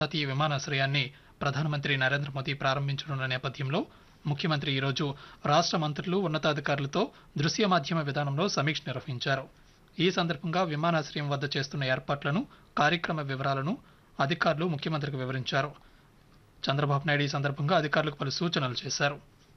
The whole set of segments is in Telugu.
జాతీయ విమానాశ్రయాన్ని ప్రధానమంత్రి నరేంద్ర మోదీ ప్రారంభించనున్న నేపథ్యంలో ముఖ్యమంత్రి ఈరోజు రాష్ట్ర మంత్రులు ఉన్నతాధికారులతో దృశ్య మాధ్యమ విధానంలో సమీక్ష నిర్వహించారు ఈ సందర్భంగా విమానాశ్రయం వద్ద చేస్తున్న ఏర్పాట్లను కార్యక్రమ వివరాలను అధికారులు ముఖ్యమంత్రికి వివరించారు చంద్రబాబు నాయుడు ఈ సందర్భంగా అధికారులకు పలు సూచనలు చేశారు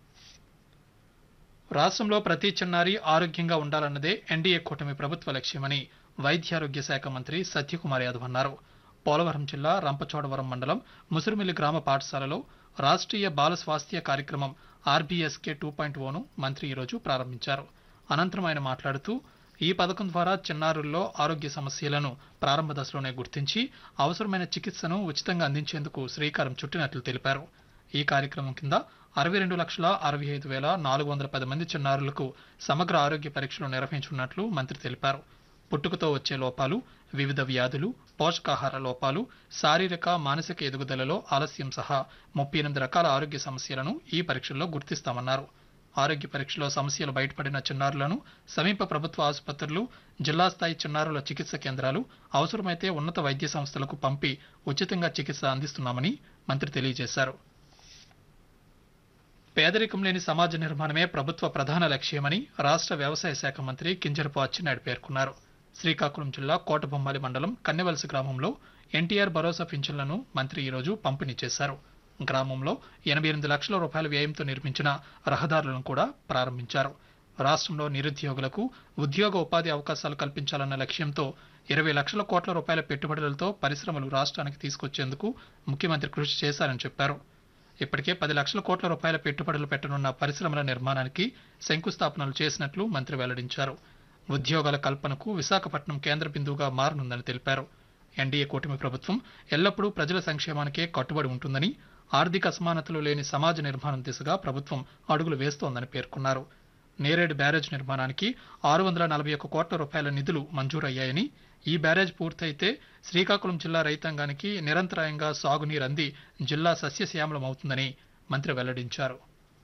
రాష్ట్రంలో ప్రతి చిన్నారి ఆరోగ్యంగా ఉండాలన్నదే ఎన్డీఏ కూటమి ప్రభుత్వ లక్ష్యమని వైద్యారోగ్య శాఖ మంత్రి సత్యకుమార్ యాదవ్ అన్నారు పోలవరం జిల్లా రంపచోడవరం మండలం ముసురుమిల్లి గ్రామ పాఠశాలలో రాష్ట్రీయ బాల స్వాస్థ్య కార్యక్రమం ఆర్బీఎస్కే టూ పాయింట్ ఓను మంత్రి ఈరోజు ప్రారంభించారు అనంతరం ఆయన మాట్లాడుతూ ఈ పథకం ద్వారా చిన్నారుల్లో ఆరోగ్య సమస్యలను ప్రారంభ దశలోనే గుర్తించి అవసరమైన చికిత్సను ఉచితంగా అందించేందుకు శ్రీకారం చుట్టినట్లు తెలిపారు ఈ కార్యక్రమం కింద అరవై రెండు లక్షల అరవై ఐదు వేల నాలుగు వందల పది మంది చిన్నారులకు సమగ్ర ఆరోగ్య పరీక్షలు నిర్వహించనున్నట్లు మంత్రి తెలిపారు పుట్టుకతో వచ్చే లోపాలు వివిధ వ్యాధులు పోషకాహార లోపాలు శారీరక మానసిక ఎదుగుదలలో ఆలస్యం సహా ముప్పై ఎనిమిది రకాల ఆరోగ్య సమస్యలను ఈ పరీక్షల్లో గుర్తిస్తామన్నారు ఆరోగ్య పరీక్షలో సమస్యలు బయటపడిన చిన్నారులను సమీప ప్రభుత్వ ఆసుపత్రులు జిల్లా స్థాయి చిన్నారుల చికిత్స కేంద్రాలు అవసరమైతే ఉన్నత వైద్య సంస్థలకు పంపి ఉచితంగా చికిత్స అందిస్తున్నామని మంత్రి తెలియజేశారు పేదరికం లేని సమాజ నిర్మాణమే ప్రభుత్వ ప్రధాన లక్ష్యమని రాష్ట్ర వ్యవసాయ శాఖ మంత్రి కింజరపు అచ్చెన్నాయుడు పేర్కొన్నారు శ్రీకాకుళం జిల్లా కోటబొమ్మాలి మండలం కన్నెవలస గ్రామంలో ఎన్టీఆర్ భరోసా పింఛన్లను మంత్రి ఈరోజు పంపిణీ చేశారు గ్రామంలో ఎనభై ఎనిమిది లక్షల రూపాయల వ్యయంతో నిర్మించిన రహదారులను కూడా ప్రారంభించారు రాష్ట్రంలో నిరుద్యోగులకు ఉద్యోగ ఉపాధి అవకాశాలు కల్పించాలన్న లక్ష్యంతో ఇరవై లక్షల కోట్ల రూపాయల పెట్టుబడులతో పరిశ్రమలు రాష్ట్రానికి తీసుకొచ్చేందుకు ముఖ్యమంత్రి కృషి చేశారని చెప్పారు ఇప్పటికే పది లక్షల కోట్ల రూపాయల పెట్టుబడులు పెట్టనున్న పరిశ్రమల నిర్మాణానికి శంకుస్థాపనలు చేసినట్లు మంత్రి వెల్లడించారు ఉద్యోగాల కల్పనకు విశాఖపట్నం కేంద్ర బిందువుగా మారనుందని తెలిపారు ఎన్డీఏ కూటమి ప్రభుత్వం ఎల్లప్పుడూ ప్రజల సంక్షేమానికే కట్టుబడి ఉంటుందని ఆర్థిక అసమానతలు లేని సమాజ నిర్మాణం దిశగా ప్రభుత్వం అడుగులు వేస్తోందని పేర్కొన్నారు నేరేడు బ్యారేజ్ నిర్మాణానికి ఆరు వందల నలభై ఒక్క కోట్ల రూపాయల నిధులు మంజూరయ్యాయని ఈ బ్యారేజ్ పూర్తయితే శ్రీకాకుళం జిల్లా రైతాంగానికి నిరంతరాయంగా సాగునీరు అంది జిల్లా సస్యశ్యామలమవుతుందని మంత్రి వెల్లడించారు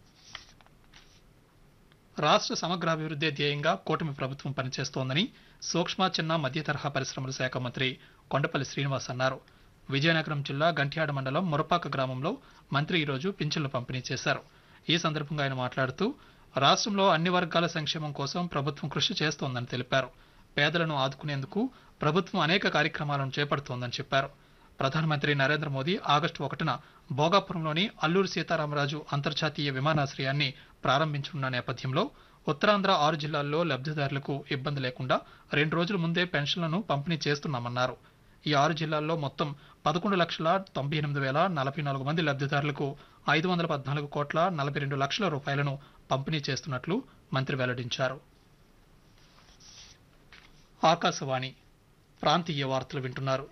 రాష్ట్ర సమగ్రాభివృద్ధి ధ్యేయంగా కూటమి ప్రభుత్వం పనిచేస్తోందని సూక్ష్మ చిన్న మధ్య తరహా పరిశ్రమల శాఖ మంత్రి కొండపల్లి శ్రీనివాస్ అన్నారు విజయనగరం జిల్లా గంట్యాడ మండలం మురపాక గ్రామంలో మంత్రి ఈరోజు పింఛన్లు పంపిణీ చేశారు ఈ సందర్భంగా ఆయన మాట్లాడుతూ రాష్ట్రంలో అన్ని వర్గాల సంక్షేమం కోసం ప్రభుత్వం కృషి చేస్తోందని తెలిపారు పేదలను ఆదుకునేందుకు ప్రభుత్వం అనేక కార్యక్రమాలను చేపడుతోందని చెప్పారు ప్రధానమంత్రి నరేంద్ర మోదీ ఆగస్టు ఒకటిన భోగాపురంలోని అల్లూరు సీతారామరాజు అంతర్జాతీయ విమానాశ్రయాన్ని ప్రారంభించనున్న నేపథ్యంలో ఉత్తరాంధ్ర ఆరు జిల్లాల్లో లబ్ధిదారులకు ఇబ్బంది లేకుండా రెండు రోజుల ముందే పెన్షన్లను పంపిణీ చేస్తున్నామన్నారు ఈ ఆరు జిల్లాల్లో మొత్తం పదకొండు లక్షల తొంభై ఎనిమిది వేల నలభై నాలుగు మంది లబ్ధిదారులకు ఐదు వందల పద్నాలుగు కోట్ల నలభై రెండు లక్షల రూపాయలను పంపిణీ చేస్తున్నట్లు మంత్రి వెల్లడించారు ఆకాశవాణి ప్రాంతీయ వార్తలు వింటున్నారు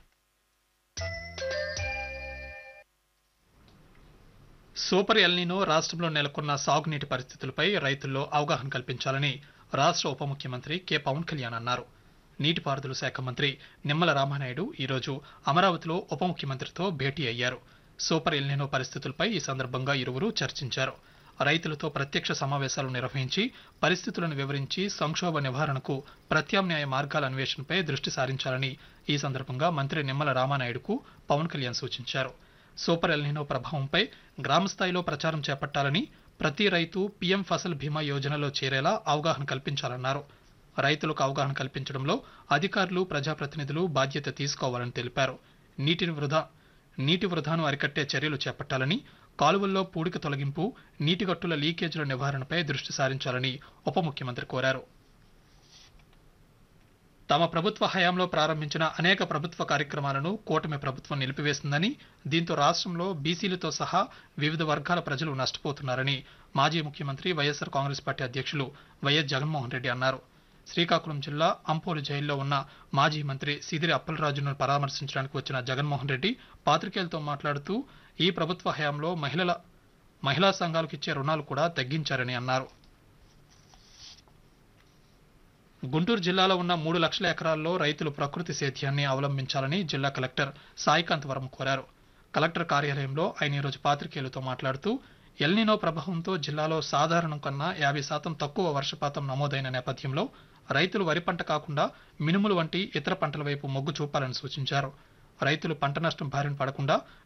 సూపర్ ఎల్నినో రాష్ట్రంలో నెలకొన్న సాగునీటి పరిస్థితులపై రైతుల్లో అవగాహన కల్పించాలని రాష్ట్ర ఉప ముఖ్యమంత్రి కె పవన్ కళ్యాణ్ అన్నారు నీటిపారుదల శాఖ మంత్రి నిమ్మల రామానాయుడు ఈరోజు అమరావతిలో ఉప ముఖ్యమంత్రితో భేటీ అయ్యారు సూపర్ ఎల్నినో పరిస్థితులపై ఈ సందర్భంగా ఇరువురు చర్చించారు రైతులతో ప్రత్యక్ష సమావేశాలు నిర్వహించి పరిస్థితులను వివరించి సంక్షోభ నివారణకు ప్రత్యామ్నాయ మార్గాల అన్వేషణపై దృష్టి సారించాలని ఈ సందర్భంగా మంత్రి నిమ్మల రామానాయుడుకు పవన్ కళ్యాణ్ సూచించారు సూపర్ ఎల్నినో ప్రభావంపై గ్రామ స్థాయిలో ప్రచారం చేపట్టాలని ప్రతి రైతు పీఎం ఫసల్ బీమా యోజనలో చేరేలా అవగాహన కల్పించాలన్నారు రైతులకు అవగాహన కల్పించడంలో అధికారులు ప్రజాప్రతినిధులు బాధ్యత తీసుకోవాలని తెలిపారు నీటిని వృధా నీటి వృధాను అరికట్టే చర్యలు చేపట్టాలని కాలువల్లో పూడిక తొలగింపు నీటిగట్టుల లీకేజీల నివారణపై దృష్టి సారించాలని ఉప ముఖ్యమంత్రి కోరారు తమ ప్రభుత్వ హయాంలో ప్రారంభించిన అనేక ప్రభుత్వ కార్యక్రమాలను కూటమి ప్రభుత్వం నిలిపివేసిందని దీంతో రాష్ట్రంలో బీసీలతో సహా వివిధ వర్గాల ప్రజలు నష్టపోతున్నారని మాజీ ముఖ్యమంత్రి వైఎస్ఆర్ కాంగ్రెస్ పార్టీ అధ్యక్షులు వైఎస్ జగన్మోహన్ రెడ్డి అన్నారు శ్రీకాకుళం జిల్లా అంపోలు జైల్లో ఉన్న మాజీ మంత్రి సిదిరి అప్పలరాజును పరామర్శించడానికి వచ్చిన జగన్మోహన్ రెడ్డి పాత్రికేయులతో మాట్లాడుతూ ఈ ప్రభుత్వ హయాంలో మహిళల మహిళా సంఘాలకు ఇచ్చే రుణాలు కూడా తగ్గించారని అన్నారు గుంటూరు జిల్లాలో ఉన్న మూడు లక్షల ఎకరాల్లో రైతులు ప్రకృతి సేద్యాన్ని అవలంబించాలని జిల్లా కలెక్టర్ సాయికాంత్ వరం కోరారు కలెక్టర్ కార్యాలయంలో ఆయన ఈరోజు పాత్రికేయులతో మాట్లాడుతూ ఎల్నినో ప్రభావంతో జిల్లాలో సాధారణం కన్నా యాభై శాతం తక్కువ వర్షపాతం నమోదైన నేపథ్యంలో రైతులు వరి పంట కాకుండా మినుములు వంటి ఇతర పంటల వైపు మొగ్గు చూపాలని సూచించారు రైతులు పంట నష్టం బారిన పడకుండా